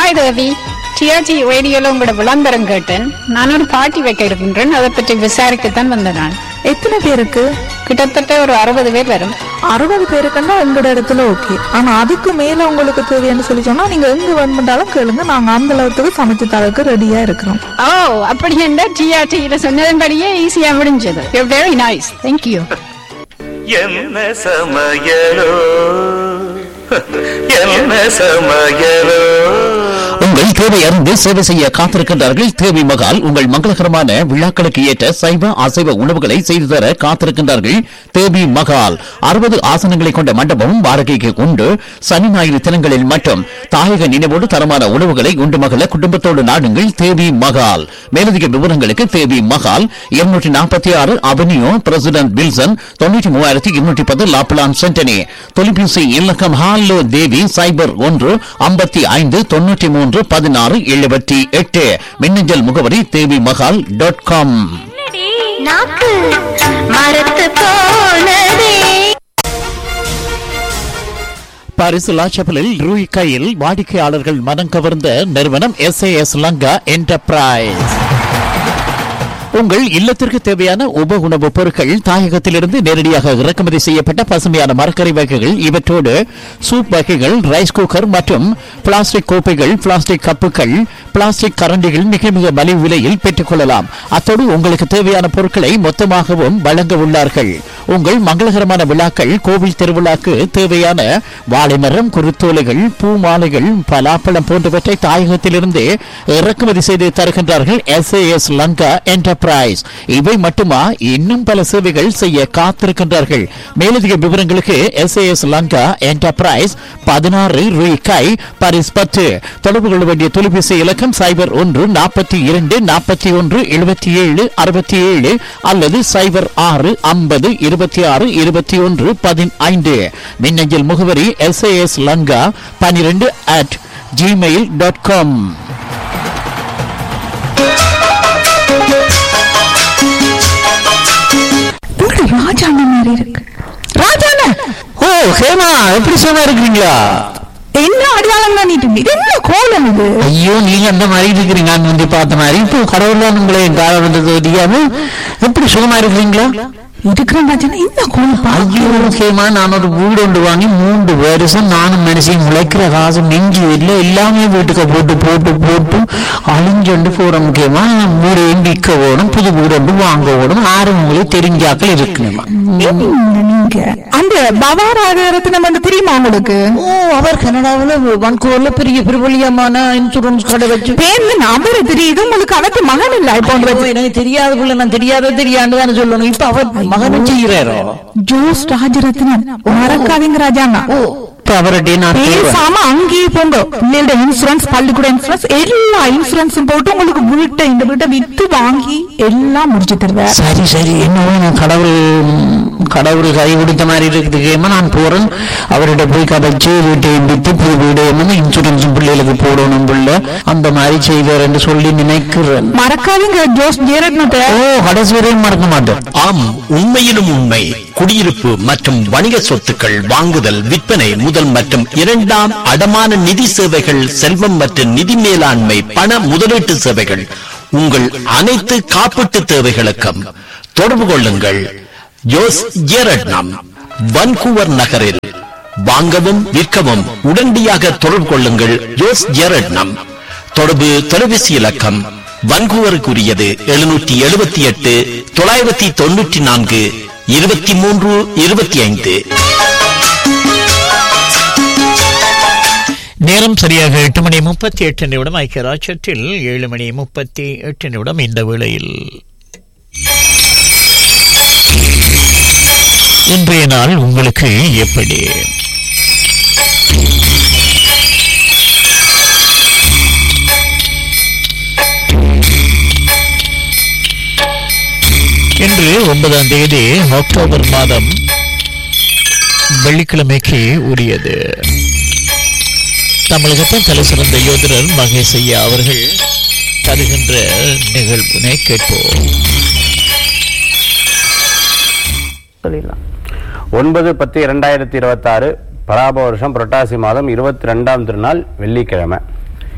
Hi தேவி TRG ரேடியோல உங்களோட விளம்பரம் கேட்டேன் நான் ஒரு பார்ட்டி வைக்க இருக்கின்றேன் அதை பற்றி விசாரிக்கத்தான் வந்த நான் எத்தனை பேருக்கு கிட்டத்தட்ட ஒரு அறுபது பேர் வரும் அறுபது பேருக்குன்னா எங்களோட இடத்துல ஓகே ஆனா அதுக்கு மேல உங்களுக்கு தேவைன்னு சொல்லி சொன்னா நீங்க எங்க வேணுமென்றாலும் கேளுங்க நாங்க அந்த அளவுக்கு சமைச்சு தரக்கு ரெடியா இருக்கிறோம் ஓ அப்படி என்ன டிஆர்டியில சொன்னதன்படியே ஈஸியா முடிஞ்சது வெரி நைஸ் தேங்க்யூ என்ன சமையலோ என்ன சமையலோ உங்கள் தேவை அறிந்து சேவை செய்ய காத்திருக்கின்றார்கள் தேவி மகால் உங்கள் மங்களகரமான விழாக்களுக்கு ஏற்ற சைவ அசைவ உணவுகளை செய்து தர காத்திருக்கின்றார்கள் தேவி மகால் அறுபது ஆசனங்களை கொண்ட மண்டபம் வாடகைக்கு உண்டு சனி ஞாயிறு தினங்களில் மட்டும் தாயக நினைவோடு தரமான உணவுகளை உண்டு மகள குடும்பத்தோடு நாடுங்கள் தேவி மகால் மேலதிக விவரங்களுக்கு தேவி மகால் இருநூற்றி நாற்பத்தி ஆறு அவென்யூ பிரசிடென்ட் வில்சன் தொண்ணூற்றி மூவாயிரத்தி இருநூற்றி பத்து லாப்லான் சென்டனி தொலைபேசி இலக்கம் ஹாலோ தேவி சைபர் ஒன்று ஐம்பத்தி ஐந்து தொண்ணூற்றி மூன்று பதினாறு எழுபத்தி எட்டு மின்னஞ்சல் முகவரி தேவி மகால் டாட் காம் நாக்கு மரத்து போனதே பாரிஸ் லாச்சப்பலில் ரூய் கையில் வாடிக்கையாளர்கள் மனம் கவர்ந்த நிறுவனம் எஸ் எஸ் லங்கா என்டர்பிரைஸ் உங்கள் இல்லத்திற்கு தேவையான உப உணவுப் பொருட்கள் தாயகத்திலிருந்து நேரடியாக இறக்குமதி செய்யப்பட்ட பசுமையான மரக்கறி வகைகள் இவற்றோடு சூப் வகைகள் ரைஸ் குக்கர் மற்றும் பிளாஸ்டிக் கோப்பைகள் பிளாஸ்டிக் கப்புகள் பிளாஸ்டிக் கரண்டிகள் மிக மிக மலிவு விலையில் பெற்றுக்கொள்ளலாம் அத்தோடு உங்களுக்கு தேவையான பொருட்களை மொத்தமாகவும் வழங்க உள்ளார்கள் உங்கள் மங்களகரமான விழாக்கள் கோவில் திருவிழாக்கு தேவையான வாழைமரம் குருத்தோலைகள் பூ மாலைகள் பலாப்பழம் போன்றவற்றை தாயகத்திலிருந்து இறக்குமதி செய்து தருகின்றார்கள் எஸ் எஸ் லங்கா என்டர்பிரைஸ் இவை மட்டுமா இன்னும் பல சேவைகள் செய்ய காத்திருக்கின்றார்கள் மேலதிக விவரங்களுக்கு எஸ் எஸ் லங்கா என்டர்பிரைஸ் பதினாறு ரூபாய் பாரிஸ் பத்து தொடர்பு கொள்ள வேண்டிய தொலைபேசி இலக்கம் சைபர் ஒன்று நாற்பத்தி இரண்டு நாற்பத்தி ஒன்று எழுபத்தி ஏழு அறுபத்தி ஏழு அல்லது சைபர் ஆறு ஐம்பது இருபத்தி ஆறு இருபத்தி ஒன்று பதினைந்து மின்னஞ்சல் முகவரி எஸ் எஸ் லங்கா பனிரெண்டு அட் ஜிமெயில் டாட் காம் உங்களோட ராஜாண்ண மாதிரி இருக்கு ராஜாண்ண ஓ ஹேமா எப்படி சும்மா இருக்கிறீங்களா என்ன அடையாளம் பண்ணிட்டு இது என்ன கோலம் இது ஐயோ நீங்க அந்த மாதிரி இருக்கிறீங்க நான் வந்து பார்த்த மாதிரி இப்போ கடவுள்லாம் உங்களை கால வந்தது தெரியாம எப்படி சுகமா இருக்கிறீங்களா இருக்கிற ராஜாண்ணா என்ன கோலம் பா ஐயோ முக்கியமா நான் ஒரு வீடு ஒன்று வாங்கி மூன்று வருஷம் நானும் மனுஷன் முளைக்கிற காசு நெஞ்சு இல்லை எல்லாமே வீட்டுக்கு போட்டு போட்டு போட்டு அழிஞ்சொண்டு போற முக்கியமா வீடு விற்க ஓடும் புது வீடு ஒன்று வாங்க ஓடும் ஆறு உங்களுக்கு தெரிஞ்சாக்கள் இருக்கணுமா என்ன நீங்க அந்த பவாராகரத்தினம் வந்து தெரியுமா உங்களுக்கு ஓ அவர் கனடாவில் வன்கூர்ல பெரிய பிரபலியமான இன்சூரன்ஸ் கடை வச்சு பேர்ல நபரு தெரியுது உங்களுக்கு அவருக்கு மகன் இல்ல இப்போ ஐயோ, எனக்கு தெரியாத புள்ள நான் தெரியாத தெரியாண்டு தானே சொல்லணும் இப்ப அவர் மகனும் செய்கிறாரோ ஜோஸ் ராஜரத்னம் மறக்காதீங்க ராஜாண்ணா இப்ப அவர்கிட்ட நான் சொல்றேன். பேசாம அங்கேயே போங்க பிள்ளைகளோட இன்சூரன்ஸ் பள்ளிக்கூட இன்சூரன்ஸ் எல்லா இன்சூரன்ஸும் போட்டு உங்களுக்கு வீட்டை இந்த வீட்டை வித்து வாங்கி எல்லாம் முடிச்சு தருவேன் சரி சரி என்னவோ நான் கடவுள் கடவுள் கை கொடுத்த மாதிரி இருக்குதுக்கேமா நான் போறேன் அவர்கிட்ட போய் கதைச்சு வீட்டை வித்து புது வீடு என்ன இன்சூரன்ஸ் பிள்ளைகளுக்கு போடணும் பிள்ளை அந்த மாதிரி செய்வார் என்று சொல்லி நினைக்கிறேன் மறக்காதீங்க ஜோஸ் ஜெயரத்னத்தை ஓ கடைசி வரையும் மறக்க மாட்டேன் ஆம் உண்மையிலும் உண்மை குடியிருப்பு மற்றும் வணிக சொத்துக்கள் வாங்குதல் விற்பனை முதல் மற்றும் இரண்டாம் அடமான நிதி சேவைகள் செல்வம் மற்றும் நிதி மேலாண்மை பண முதலீட்டு சேவைகள் உங்கள் அனைத்து காப்பீட்டு தேவைகளுக்கும் தொடர்பு கொள்ளுங்கள் ஜோஸ் ஜேரட்னம் வன்கூவர் நகரில் வாங்கவும் விற்கவும் உடனடியாக தொடர்பு கொள்ளுங்கள் ஜோஸ் ஜேரட்னம் தொடர்பு தொலைபேசி இலக்கம் வன்கூவருக்குரியது எழுநூற்றி எழுபத்தி எட்டு தொள்ளாயிரத்தி தொண்ணூற்றி நான்கு இருபத்தி மூன்று இருபத்தி ஐந்து நேரம் சரியாக எட்டு மணி முப்பத்தி எட்டு நிமிடம் ஐக்கிய ராஜ்யத்தில் ஏழு மணி முப்பத்தி எட்டு நிமிடம் இந்த வேளையில் இன்றைய நாள் உங்களுக்கு எப்படி இன்று ஒன்பதாம் தேதி அக்டோபர் மாதம் வெள்ளிக்கிழமைக்கு உரியது தமிழகத்தின் தலை சிறந்த யோதரர் மகேஷ் ஐயா அவர்கள் தருகின்ற நிகழ்வினை கேட்போம் சொல்லிடலாம் ஒன்பது பத்து இரண்டாயிரத்தி இருபத்தாறு பராப வருஷம் புரட்டாசி மாதம் இருபத்தி ரெண்டாம் திருநாள் வெள்ளிக்கிழமை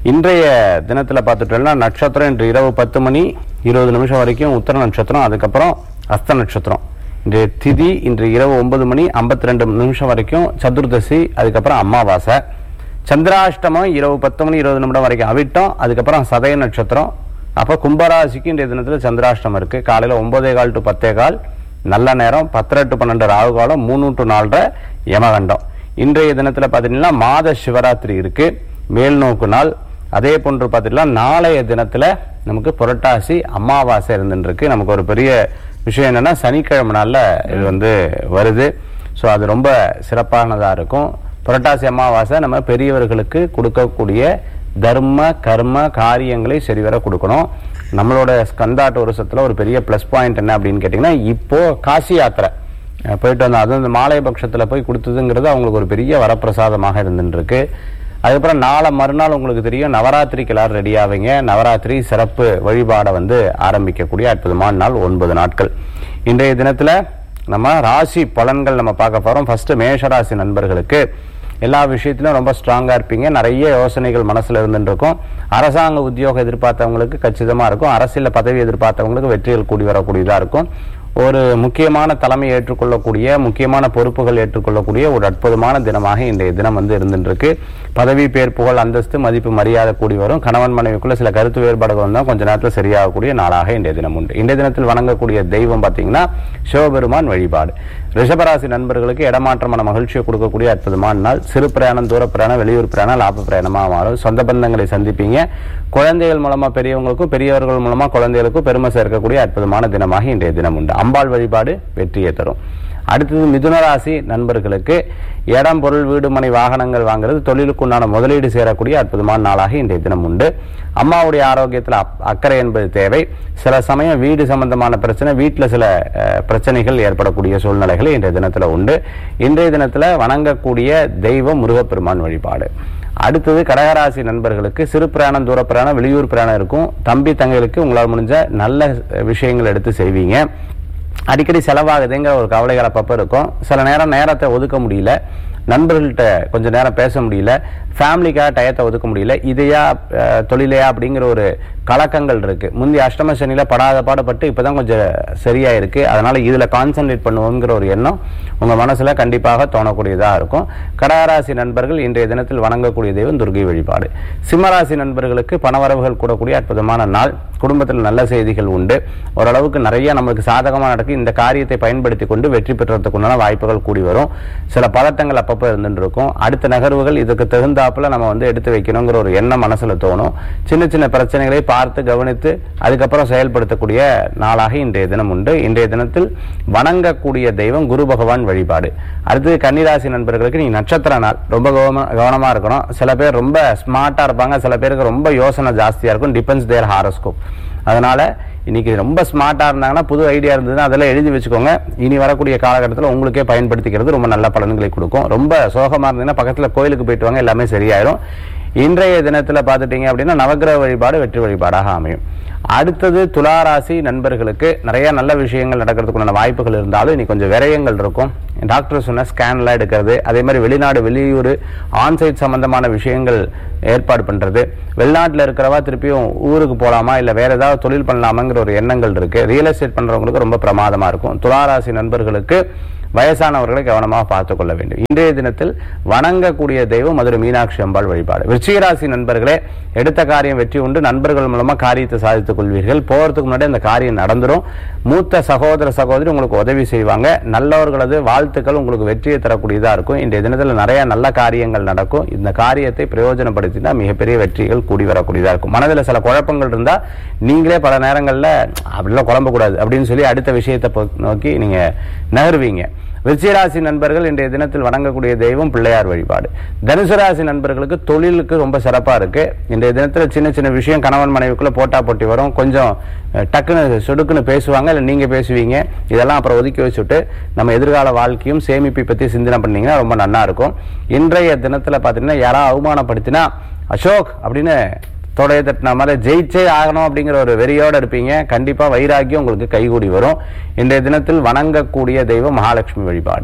இன்றைய தினத்துல பார்த்துட்டோம்னா நட்சத்திரம் இன்று இரவு பத்து மணி இருபது நிமிஷம் வரைக்கும் உத்தர நட்சத்திரம் அதுக்கப்புறம் அஸ்த நட்சத்திரம் இன்றைய திதி இன்று இரவு ஒன்பது மணி ஐம்பத்தி ரெண்டு நிமிஷம் வரைக்கும் சதுர்தசி அதுக்கப்புறம் அமாவாசை சந்திராஷ்டமம் இரவு பத்து மணி இருபது நிமிடம் வரைக்கும் அவிட்டம் அதுக்கப்புறம் சதய நட்சத்திரம் அப்போ கும்பராசிக்கு இன்றைய தினத்தில் சந்திராஷ்டமம் இருக்கு காலையில் ஒன்பதே கால் டு பத்தே கால் நல்ல நேரம் பத்தரை டு பன்னெண்டு ராகு காலம் மூணு டு நாலரை யமகண்டம் இன்றைய தினத்தில் பார்த்தீங்கன்னா மாத சிவராத்திரி இருக்கு மேல் நோக்கு நாள் அதே போன்று பார்த்தீங்கன்னா நாளைய தினத்தில் நமக்கு புரட்டாசி அமாவாசை இருந்துட்டு இருக்கு நமக்கு ஒரு பெரிய விஷயம் என்னன்னா சனிக்கிழமை நாளில் இது வந்து வருது ஸோ அது ரொம்ப சிறப்பானதாக இருக்கும் புரட்டாசி அமாவாசை நம்ம பெரியவர்களுக்கு கொடுக்கக்கூடிய தர்ம கர்ம காரியங்களை சரிவர கொடுக்கணும் நம்மளோட ஸ்கந்தாட்ட வருஷத்துல ஒரு பெரிய ப்ளஸ் பாயிண்ட் என்ன அப்படின்னு கேட்டிங்கன்னா இப்போ காசி யாத்திரை அஹ் போயிட்டு வந்தோம் அதுவும் இந்த மாலை பட்சத்தில் போய் கொடுத்ததுங்கிறது அவங்களுக்கு ஒரு பெரிய வரப்பிரசாதமாக இருந்துட்டு இருக்கு அதுக்கப்புறம் நாளை மறுநாள் உங்களுக்கு தெரியும் நவராத்திரிக்கு எல்லாரும் ரெடி ஆவீங்க நவராத்திரி சிறப்பு வழிபாடை வந்து ஆரம்பிக்கக்கூடிய அற்புதமான நாள் ஒன்பது நாட்கள் இன்றைய தினத்துல நம்ம ராசி பலன்கள் நம்ம பார்க்க போறோம் ஃபர்ஸ்ட் மேஷராசி நண்பர்களுக்கு எல்லா விஷயத்திலும் ரொம்ப ஸ்ட்ராங்கா இருப்பீங்க நிறைய யோசனைகள் மனசுல இருந்துட்டு இருக்கும் அரசாங்க உத்தியோகம் எதிர்பார்த்தவங்களுக்கு கச்சிதமா இருக்கும் அரசியல் பதவி எதிர்பார்த்தவங்களுக்கு வெற்றிகள் கூடி வரக்கூடியதா இருக்கும் ஒரு முக்கியமான தலைமை ஏற்றுக்கொள்ளக்கூடிய முக்கியமான பொறுப்புகள் ஏற்றுக்கொள்ளக்கூடிய ஒரு அற்புதமான தினமாக இன்றைய தினம் வந்து இருந்துட்டு இருக்கு பதவி பேர் புகழ் அந்தஸ்து மதிப்பு மரியாதை கூடி வரும் கணவன் மனைவிக்குள்ள சில கருத்து வேறுபாடுகள் வந்தால் கொஞ்ச நேரத்தில் சரியாகக்கூடிய நாளாக இன்றைய தினம் உண்டு இன்றைய தினத்தில் வணங்கக்கூடிய தெய்வம் பார்த்தீங்கன்னா சிவபெருமான் வழிபாடு ரிஷபராசி நண்பர்களுக்கு இடமாற்றமான மகிழ்ச்சியை கொடுக்கக்கூடிய அற்புதமான நாள் சிறு பிரயாணம் தூர பிரயாணம் வெளியூர் பிரயாணம் லாப பிரயாணமாக மாறும் சொந்த பந்தங்களை சந்திப்பீங்க குழந்தைகள் மூலமா பெரியவங்களுக்கும் பெரியவர்கள் மூலமா குழந்தைகளுக்கும் பெருமை சேர்க்கக்கூடிய அற்புதமான தினமாக இன்றைய தினம் உண்டு அம்பாள் வழிபாடு வெற்றியை தரும் அடுத்தது மிதுன ராசி நண்பர்களுக்கு இடம் பொருள் வீடு மனை வாகனங்கள் வாங்குறது தொழிலுக்கு உண்டான முதலீடு சேரக்கூடிய அற்புதமான நாளாக இன்றைய தினம் உண்டு அம்மாவுடைய ஆரோக்கியத்தில் அப்- அக்கறை என்பது தேவை சில சமயம் வீடு சம்பந்தமான பிரச்சனை வீட்டில் சில அஹ், பிரச்சனைகள் ஏற்படக்கூடிய சூழ்நிலைகள் இன்றைய தினத்தில் உண்டு இன்றைய தினத்தில் வணங்கக்கூடிய தெய்வம் முருகப்பெருமான் வழிபாடு அடுத்தது கடகராசி நண்பர்களுக்கு சிறு பிரயாணம் தூர பிரயாணம் வெளியூர் பிரயாணம் இருக்கும் தம்பி தங்கைகளுக்கு உங்களால் முடிஞ்ச நல்ல அஹ், விஷயங்கள் எடுத்து செய்வீங்க அடிக்கடி செலவாகுதுங்கிற ஒரு கவலைகள் அப்பப்போ இருக்கும் சில நேரம் நேரத்தை ஒதுக்க முடியல நண்பர்கள்ட்ட கொஞ்ச நேரம் பேச முடியல ஃபேமிலிக்காக டயத்தை ஒதுக்க முடியல இதையா அஹ், தொழிலையா அப்படிங்கிற ஒரு கலக்கங்கள் இருக்கு முந்தைய அஷ்டம சனியில படாத பாடுபட்டு இப்பதான் கொஞ்சம் சரியா இருக்கு அதனால இதுல கான்சென்ட்ரேட் பண்ணுவோங்கிற ஒரு எண்ணம் உங்க மனசுல கண்டிப்பாக தோணக்கூடியதா இருக்கும் கடகராசி நண்பர்கள் இன்றைய தினத்தில் வணங்கக்கூடிய தெய்வம் துர்கை வழிபாடு சிம்மராசி நண்பர்களுக்கு பணவரவுகள் கூடக்கூடிய அற்புதமான நாள் குடும்பத்தில் நல்ல செய்திகள் உண்டு ஓரளவுக்கு நிறைய நமக்கு சாதகமாக நடக்கும் இந்த காரியத்தை பயன்படுத்தி கொண்டு வெற்றி பெற்றதுக்குண்டான வாய்ப்புகள் கூடி வரும் சில பதட்டங்கள் அப்பப்போ இருந்துட்டு இருக்கும் அடுத்த நகர்வுகள் இதுக்கு தகுந்தாப்புல நம்ம வந்து எடுத்து வைக்கணுங்கிற ஒரு எண்ணம் மனசுல தோணும் சின்ன சின்ன பிரச்சனைகளை பார்த்து கவனித்து அதுக்கப்புறம் செயல்படுத்தக்கூடிய நாளாக இன்றைய தினம் உண்டு இன்றைய தினத்தில் வணங்கக்கூடிய தெய்வம் குரு பகவான் வழிபாடு அடுத்தது கன்னிராசி நண்பர்களுக்கு நீங்க நட்சத்திர நாள் ரொம்ப கவனமா கவனமா இருக்கணும் சில பேர் ரொம்ப ஸ்மார்ட்டா இருப்பாங்க சில பேருக்கு ரொம்ப யோசனை ஜாஸ்தியா இருக்கும் டிபெண்ட்ஸ் தேர் ஹாரோஸ்கோப் அதனால இன்னைக்கு ரொம்ப ஸ்மார்ட்டா இருந்தாங்கன்னா புது ஐடியா இருந்ததுன்னா அதெல்லாம் எழுதி வச்சுக்கோங்க இனி வரக்கூடிய காலகட்டத்தில் உங்களுக்கே பயன்படுத்திக்கிறது ரொம்ப நல்ல பலன்களை கொடுக்கும் ரொம்ப சோகமா இருந்தீங்கன்னா பக்கத்துல கோயிலுக்கு போயிட்டு வாங்க எல்லாமே சரியாயிரும் இன்றைய தினத்துல பார்த்துட்டீங்க அப்படின்னா நவக்கிரக வழிபாடு வெற்றி வழிபாடாக அமையும் அடுத்தது துளாராசி நண்பர்களுக்கு நிறைய நல்ல விஷயங்கள் நடக்கிறதுக்குண்டான வாய்ப்புகள் இருந்தாலும் இன்னைக்கு கொஞ்சம் விரயங்கள் இருக்கும் டாக்டர் சொன்ன ஸ்கேன்லாம் எடுக்கிறது அதே மாதிரி வெளிநாடு வெளியூர் ஆன்சைட் சம்பந்தமான விஷயங்கள் ஏற்பாடு பண்றது வெளிநாட்டில் இருக்கிறவா திருப்பியும் ஊருக்கு போலாமா இல்ல வேற ஏதாவது தொழில் பண்ணலாமாங்கிற ஒரு எண்ணங்கள் இருக்கு ரியல் எஸ்டேட் பண்றவங்களுக்கு ரொம்ப பிரமாதமா இருக்கும் துளாராசி நண்பர்களுக்கு வயசானவர்களை கவனமாக பார்த்துக் கொள்ள வேண்டும் இன்றைய தினத்தில் வணங்கக்கூடிய தெய்வம் மதுரை மீனாட்சி அம்பாள் வழிபாடு விருச்சிகராசி நண்பர்களே எடுத்த காரியம் வெற்றி உண்டு நண்பர்கள் மூலமா காரியத்தை சாதித்துக் கொள்வீர்கள் போறதுக்கு முன்னாடி அந்த காரியம் நடந்துரும் மூத்த சகோதர சகோதரி உங்களுக்கு உதவி செய்வாங்க நல்லவர்களது வாழ்த்துக்கள் உங்களுக்கு வெற்றியை தரக்கூடியதா இருக்கும் இன்றைய தினத்தில் நிறைய நல்ல காரியங்கள் நடக்கும் இந்த காரியத்தை பிரயோஜனப்படுத்தினா மிகப்பெரிய வெற்றிகள் கூடி வரக்கூடியதா இருக்கும் மனதில் சில குழப்பங்கள் இருந்தா நீங்களே பல நேரங்கள்ல அப்படிலாம் குழம்பக்கூடாது அப்படின்னு சொல்லி அடுத்த விஷயத்தை போ- நோக்கி நீங்க நகருவீங்க விருச்சிகராசி நண்பர்கள் இன்றைய தினத்தில் வணங்கக்கூடிய தெய்வம் பிள்ளையார் வழிபாடு தனுசு ராசி நண்பர்களுக்கு தொழிலுக்கு ரொம்ப சிறப்பா இருக்கு இன்றைய தினத்தில் சின்ன சின்ன விஷயம் கணவன் மனைவிக்குள்ள போட்டா போட்டி வரும் கொஞ்சம் அஹ், டக்குன்னு சொடுக்குன்னு பேசுவாங்க இல்லை நீங்க பேசுவீங்க இதெல்லாம் அப்புறம் ஒதுக்கி வச்சுட்டு நம்ம எதிர்கால வாழ்க்கையும் சேமிப்பை பத்தி சிந்தனை பண்ணீங்கன்னா ரொம்ப நல்லா இருக்கும் இன்றைய தினத்துல பாத்தீங்கன்னா யாராவது அவமானப்படுத்தினா அசோக் அப்படின்னு தொடைய தட்டின மாதிரி ஜெயிச்சே ஆகணும் அப்படிங்கிற ஒரு வெறியோட இருப்பீங்க கண்டிப்பா வைராக்கியம் உங்களுக்கு கைகூடி வரும் இன்றைய தினத்தில் வணங்கக்கூடிய தெய்வம் மகாலட்சுமி வழிபாடு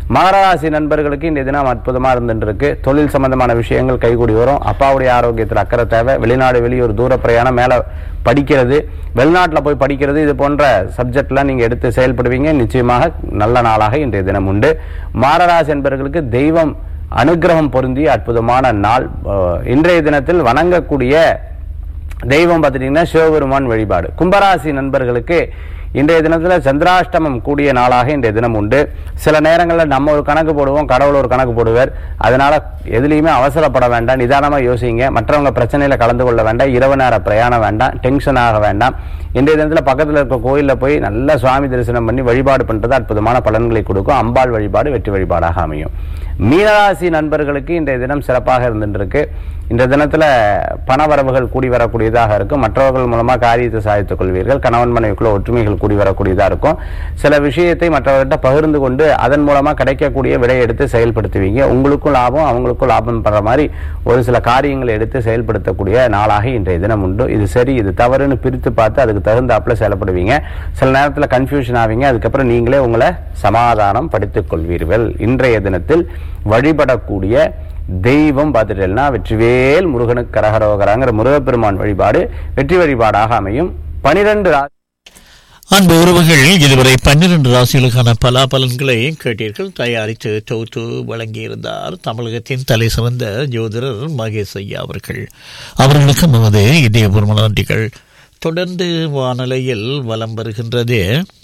மகராசி நண்பர்களுக்கு இந்த தினம் அற்புதமா இருந்துட்டு இருக்கு தொழில் சம்பந்தமான விஷயங்கள் கைகூடி வரும் அப்பாவுடைய ஆரோக்கியத்தில் அக்கறை தேவை வெளிநாடு வெளியூர் தூர பிரயாணம் மேல படிக்கிறது வெளிநாட்டுல போய் படிக்கிறது இது போன்ற சப்ஜெக்ட்லாம் நீங்க எடுத்து செயல்படுவீங்க நிச்சயமாக நல்ல நாளாக இன்றைய தினம் உண்டு மாரராசி என்பவர்களுக்கு தெய்வம் அனுக்கிரகம் பொருந்திய அற்புதமான நாள் அஹ், இன்றைய தினத்தில் வணங்கக்கூடிய தெய்வம் பார்த்துட்டீங்கன்னா சிவபெருமான் வழிபாடு கும்பராசி நண்பர்களுக்கு இன்றைய தினத்தில் சந்திராஷ்டமம் கூடிய நாளாக இன்றைய தினம் உண்டு சில நேரங்களில் நம்ம ஒரு கணக்கு போடுவோம் கடவுள் ஒரு கணக்கு போடுவார் அதனால எதுலையுமே அவசரப்பட வேண்டாம் நிதானமாக யோசிங்க மற்றவங்க பிரச்சனையில் கலந்து கொள்ள வேண்டாம் இரவு நேர பிரயாணம் வேண்டாம் டென்ஷன் ஆக வேண்டாம் இன்றைய தினத்தில் பக்கத்தில் இருக்க கோயிலில் போய் நல்ல சுவாமி தரிசனம் பண்ணி வழிபாடு பண்ணுறது அற்புதமான பலன்களை கொடுக்கும் அம்பாள் வழிபாடு வெற்றி வழிபாடாக அமையும் மீனராசி நண்பர்களுக்கு இன்றைய தினம் சிறப்பாக இருந்துருக்கு இந்த தினத்துல பணவரவுகள் கூடி வரக்கூடியதாக இருக்கும் மற்றவர்கள் மூலமா காரியத்தை சாதித்துக் கொள்வீர்கள் கணவன் மனைவிக்குள்ள ஒற்றுமைகள் கூடி வரக்கூடியதாக இருக்கும் சில விஷயத்தை மற்றவர்கிட்ட பகிர்ந்து கொண்டு அதன் மூலமா கிடைக்கக்கூடிய விடை எடுத்து செயல்படுத்துவீங்க உங்களுக்கும் லாபம் அவங்களுக்கும் லாபம் பண்ற மாதிரி ஒரு சில காரியங்களை எடுத்து செயல்படுத்தக்கூடிய நாளாக இன்றைய தினம் உண்டு இது சரி இது தவறுன்னு பிரித்து பார்த்து அதுக்கு தகுந்தாப்புல செயல்படுவீங்க சில நேரத்துல கன்ஃபியூஷன் ஆவீங்க அதுக்கப்புறம் நீங்களே உங்களை சமாதானம் படித்துக் கொள்வீர்கள் இன்றைய தினத்தில் வழிபடக்கூடிய தெய்வம் பார்த்துட்டேன்னா வெற்றிவேல் முருகனுக்கு கரகரோகராங்கிற முருகப்பெருமான் வழிபாடு வெற்றி வழிபாடாக அமையும் பனிரெண்டு அன்பு உறவுகள் இதுவரை பன்னிரண்டு ராசிகளுக்கான பலாபலன்களை கேட்டீர்கள் தயாரித்து தொகுத்து வழங்கியிருந்தார் தமிழகத்தின் தலை சிறந்த ஜோதிடர் மகேஷ் ஐயா அவர்கள் அவர்களுக்கு நமது இதயபூர்வ நன்றிகள் தொடர்ந்து வானலையில் வலம் வருகின்றது